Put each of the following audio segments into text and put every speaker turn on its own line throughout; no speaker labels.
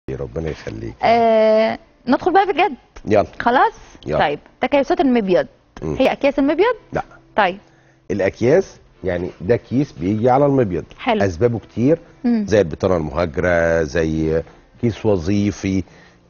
ربنا يخليك
آه ندخل بقى بجد
يلا
خلاص
يلا.
طيب تكيسات المبيض
مم.
هي اكياس المبيض
لا
طيب
الاكياس يعني ده كيس بيجي على المبيض
حلو.
اسبابه كتير
مم.
زي البطانه المهاجره زي كيس وظيفي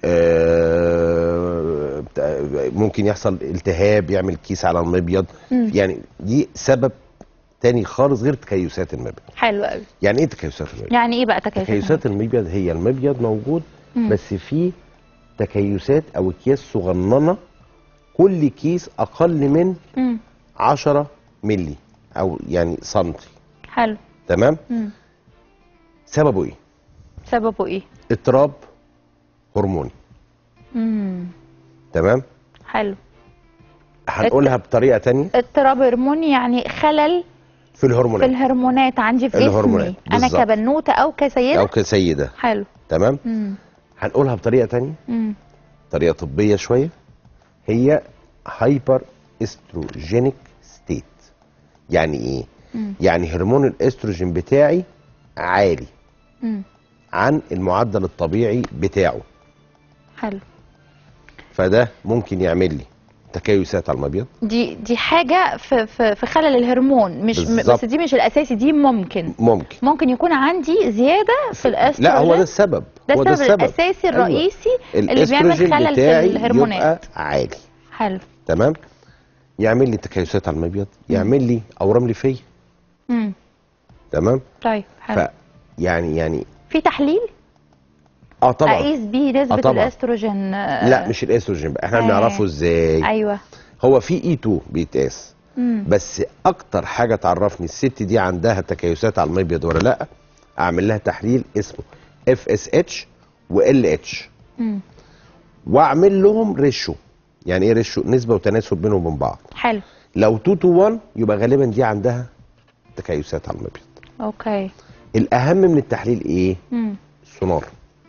آه، بتاع- ممكن يحصل التهاب يعمل كيس على المبيض
مم.
يعني دي سبب تاني خالص غير تكيسات المبيض
حلو قوي
يعني ايه تكيسات المبيض
يعني ايه بقى تكيسات
تكيسات المبيض هي المبيض موجود
مم.
بس في تكيسات او اكياس صغننه كل كيس اقل من
مم.
10 ملي او يعني سنتي
حلو
تمام
مم.
سببه ايه
سببه ايه
اضطراب هرموني
مم.
تمام
حلو
هنقولها بطريقه تانية
اضطراب هرموني يعني خلل
في
في
الهرمونات
الهرمونات عندي في
الهرمونات،
جسمي انا
بالظبط.
كبنوته او كسيده
او كسيده
حلو
تمام
مم.
هنقولها بطريقه تانية
مم.
طريقه طبيه شويه هي هايبر استروجينيك ستيت يعني ايه
مم.
يعني هرمون الاستروجين بتاعي عالي
مم.
عن المعدل الطبيعي بتاعه
حلو
فده ممكن يعمل لي تكيسات على المبيض
دي دي حاجه في في, في خلل الهرمون مش م-
بالظبط.
بس دي مش الاساسي دي ممكن
ممكن
ممكن يكون عندي زياده في الاستروجين
لا هو ده السبب
ده
هو
السبب الاساسي
أيوة.
الرئيسي اللي بيعمل
الاستروجين
خلل في
بتاعي
الهرمونات
يبقى عالي
حلو
تمام يعمل لي تكيسات على المبيض يعمل لي اورام ليفيه
امم
تمام
طيب حلو
ف يعني يعني
في تحليل
اه طبعا
اقيس بيه نسبه
آه طبعا.
الاستروجين آه،
لا مش الاستروجين بقى احنا
آه.
بنعرفه ازاي
ايوه
هو في اي 2 بيتقاس
امم
بس اكتر حاجه تعرفني الست دي عندها تكيسات على المبيض ولا لا اعمل لها تحليل اسمه اف اس اتش وال اتش
امم
واعمل لهم ريشو يعني ايه ريشو نسبه وتناسب بينهم وبين بعض
حلو
لو 2 تو 1 يبقى غالبا دي عندها تكيسات على المبيض
اوكي
الاهم من التحليل ايه
امم
السونار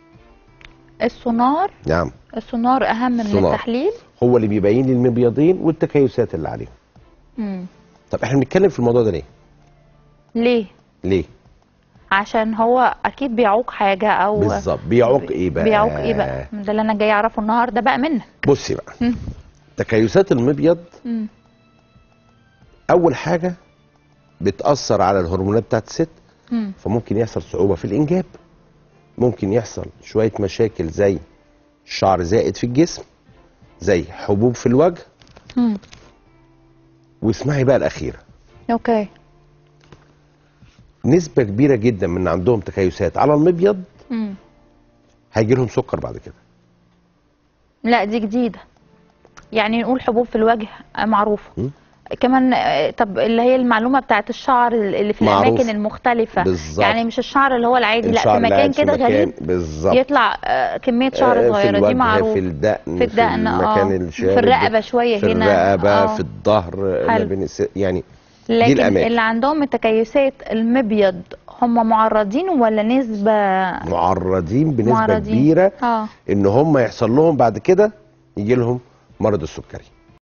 السونار
نعم
السونار اهم من
السونار.
التحليل
هو اللي بيبين لي المبيضين والتكيسات اللي عليهم
امم
طب احنا بنتكلم في الموضوع ده ليه
ليه
ليه
عشان هو اكيد بيعوق حاجه او
بالظبط بيعوق ايه بقى
بيعوق ايه بقى ده اللي انا جاي اعرفه النهارده بقى منك
بصي بقى
مم.
تكيسات المبيض
امم
اول حاجه بتاثر على الهرمونات بتاعت الست
امم
فممكن يحصل صعوبه في الانجاب ممكن يحصل شويه مشاكل زي شعر زائد في الجسم زي حبوب في الوجه
امم
واسمعي بقى الاخيره
اوكي
نسبه كبيره جدا من عندهم تكيسات على المبيض
امم
هيجي لهم سكر بعد كده
لا دي جديده يعني نقول حبوب في الوجه آه، معروفه
مم.
كمان آه، طب اللي هي المعلومه بتاعت الشعر اللي في
معروف.
الاماكن المختلفه
بالظبط.
يعني مش الشعر اللي هو العادي لا
الشعر
في
اللي
مكان
قاعد في
كده
مكان-
غريب
بالظبط
يطلع آه، كميه شعر
آه،
صغيره
في الوجه
دي معروف
في الدقن
في الدقن، آه.
المكان الشارب
في الرقبة شوية
في
هنا،
الرقبه
آه.
في الظهر ما
حلو.
بين الس- يعني
لكن
الأماكن.
اللي عندهم التكيسات المبيض هم معرضين ولا نسبه
معرضين بنسبه
معرضين.
كبيره
اه
ان هم يحصل لهم بعد كده يجي لهم مرض السكري